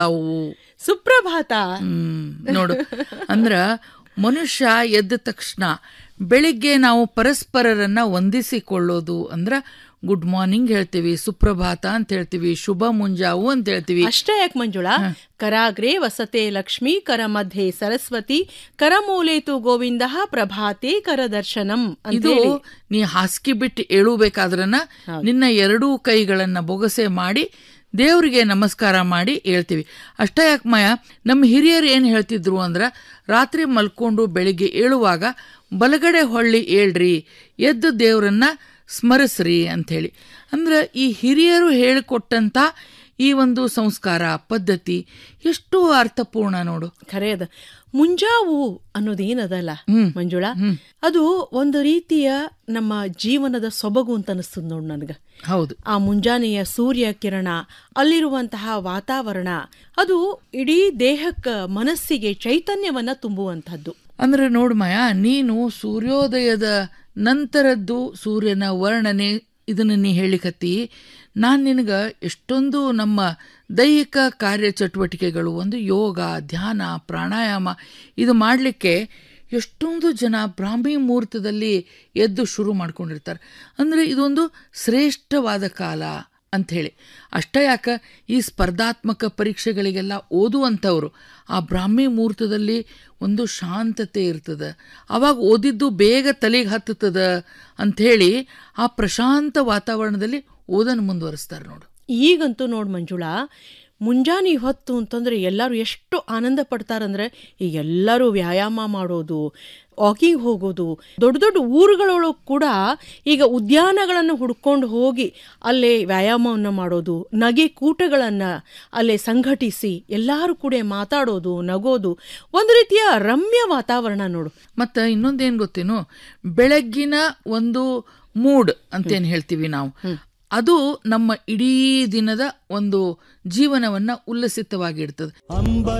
ಅವು ಸುಪ್ರಭಾತ ಹ್ಮ್ ನೋಡು ಅಂದ್ರ ಮನುಷ್ಯ ಎದ್ದ ತಕ್ಷಣ ಬೆಳಿಗ್ಗೆ ನಾವು ಪರಸ್ಪರರನ್ನ ವಂದಿಸಿಕೊಳ್ಳೋದು ಅಂದ್ರ ಗುಡ್ ಮಾರ್ನಿಂಗ್ ಹೇಳ್ತೀವಿ ಸುಪ್ರಭಾತ ಅಂತ ಹೇಳ್ತೀವಿ ಶುಭ ಮುಂಜಾವು ಅಂತ ಹೇಳ್ತೀವಿ ಅಷ್ಟೇ ಯಾಕೆ ಮಂಜುಳಾ ಕರಾಗ್ರೆ ವಸತೆ ಲಕ್ಷ್ಮೀ ಕರ ಮಧ್ಯೆ ಸರಸ್ವತಿ ಕರಮೂಲೇತು ಗೋವಿಂದ ಪ್ರಭಾತೆ ಕರದರ್ಶನಂ ಅಂತ ಇದು ಹೇಳಿ ನೀ ಹಾಸಿಗೆ ಬಿಟ್ಟು ಏಳುಬೇಕಾದ್ರನ ನಿನ್ನ ಎರಡೂ ಕೈಗಳನ್ನ ಬೊಗಸೆ ಮಾಡಿ ದೇವರಿಗೆ ನಮಸ್ಕಾರ ಮಾಡಿ ಹೇಳ್ತೀವಿ ಅಷ್ಟೇ ಯಾಕೆ ಮಾಯ ನಮ್ಮ ಹಿರಿಯರು ಏನು ಹೇಳ್ತಿದ್ರು ಅಂದ್ರೆ ರಾತ್ರಿ ಮಲ್ಕೊಂಡು ಬೆಳಿಗ್ಗೆ ಏಳುವಾಗ ಬಲಗಡೆ ಹೊಳ್ಳಿ ಏಳ್ರಿ ಎದ್ದು ದೇವರನ್ನ ಸ್ಮರಿಸ್ರಿ ಅಂಥೇಳಿ ಅಂದ್ರೆ ಈ ಹಿರಿಯರು ಹೇಳಿಕೊಟ್ಟಂತ ಈ ಒಂದು ಸಂಸ್ಕಾರ ಪದ್ಧತಿ ಎಷ್ಟು ಅರ್ಥಪೂರ್ಣ ನೋಡು ಖರೆ ಅದ ಮುಂಜಾವು ಅನ್ನೋದೇನದಲ್ಲ ಮಂಜುಳಾ ಅದು ಒಂದು ರೀತಿಯ ನಮ್ಮ ಜೀವನದ ಸೊಬಗು ಅಂತ ಅನಿಸ್ತದ ನೋಡ್ ನನಗ ಹೌದು ಆ ಮುಂಜಾನೆಯ ಸೂರ್ಯ ಕಿರಣ ಅಲ್ಲಿರುವಂತಹ ವಾತಾವರಣ ಅದು ಇಡೀ ದೇಹಕ್ಕ ಮನಸ್ಸಿಗೆ ಚೈತನ್ಯವನ್ನ ತುಂಬುವಂತಹದ್ದು ಅಂದ್ರೆ ನೋಡು ಮಾಯ ನೀನು ಸೂರ್ಯೋದಯದ ನಂತರದ್ದು ಸೂರ್ಯನ ವರ್ಣನೆ ಇದನ್ನ ನೀ ಹೇಳಿಕತ್ತಿ ನಾನು ನಿನಗೆ ಎಷ್ಟೊಂದು ನಮ್ಮ ದೈಹಿಕ ಕಾರ್ಯಚಟುವಟಿಕೆಗಳು ಒಂದು ಯೋಗ ಧ್ಯಾನ ಪ್ರಾಣಾಯಾಮ ಇದು ಮಾಡಲಿಕ್ಕೆ ಎಷ್ಟೊಂದು ಜನ ಬ್ರಾಹ್ಮಿ ಮುಹೂರ್ತದಲ್ಲಿ ಎದ್ದು ಶುರು ಮಾಡ್ಕೊಂಡಿರ್ತಾರೆ ಅಂದರೆ ಇದೊಂದು ಶ್ರೇಷ್ಠವಾದ ಕಾಲ ಅಂಥೇಳಿ ಅಷ್ಟೇ ಯಾಕ ಈ ಸ್ಪರ್ಧಾತ್ಮಕ ಪರೀಕ್ಷೆಗಳಿಗೆಲ್ಲ ಓದುವಂಥವ್ರು ಆ ಬ್ರಾಹ್ಮಿ ಮುಹೂರ್ತದಲ್ಲಿ ಒಂದು ಶಾಂತತೆ ಇರ್ತದೆ ಅವಾಗ ಓದಿದ್ದು ಬೇಗ ತಲೆಗೆ ಹತ್ತುತ್ತದ ಅಂಥೇಳಿ ಆ ಪ್ರಶಾಂತ ವಾತಾವರಣದಲ್ಲಿ ಓದನ್ನು ಮುಂದುವರಿಸ್ತಾರೆ ನೋಡು ಈಗಂತೂ ನೋಡ್ ಮಂಜುಳಾ ಮುಂಜಾನೆ ಹೊತ್ತು ಅಂತಂದ್ರೆ ಎಲ್ಲರೂ ಎಷ್ಟು ಆನಂದ ಪಡ್ತಾರಂದ್ರೆ ಈಗ ಎಲ್ಲರೂ ವ್ಯಾಯಾಮ ಮಾಡೋದು ವಾಕಿಂಗ್ ಹೋಗೋದು ದೊಡ್ಡ ದೊಡ್ಡ ಊರುಗಳೊಳಗೆ ಕೂಡ ಈಗ ಉದ್ಯಾನಗಳನ್ನು ಹುಡ್ಕೊಂಡು ಹೋಗಿ ಅಲ್ಲೇ ವ್ಯಾಯಾಮವನ್ನು ಮಾಡೋದು ನಗೆ ಕೂಟಗಳನ್ನು ಅಲ್ಲೇ ಸಂಘಟಿಸಿ ಎಲ್ಲರೂ ಕೂಡ ಮಾತಾಡೋದು ನಗೋದು ಒಂದು ರೀತಿಯ ರಮ್ಯ ವಾತಾವರಣ ನೋಡು ಮತ್ತು ಇನ್ನೊಂದೇನು ಗೊತ್ತೇನು ಬೆಳಗ್ಗಿನ ಒಂದು ಮೂಡ್ ಅಂತೇನು ಹೇಳ್ತೀವಿ ನಾವು ಅದು ನಮ್ಮ ಇಡೀ ದಿನದ ಒಂದು ಜೀವನವನ್ನ ಉಲ್ಲಸಿತವಾಗಿಡ್ತದೆ ಅಂಬ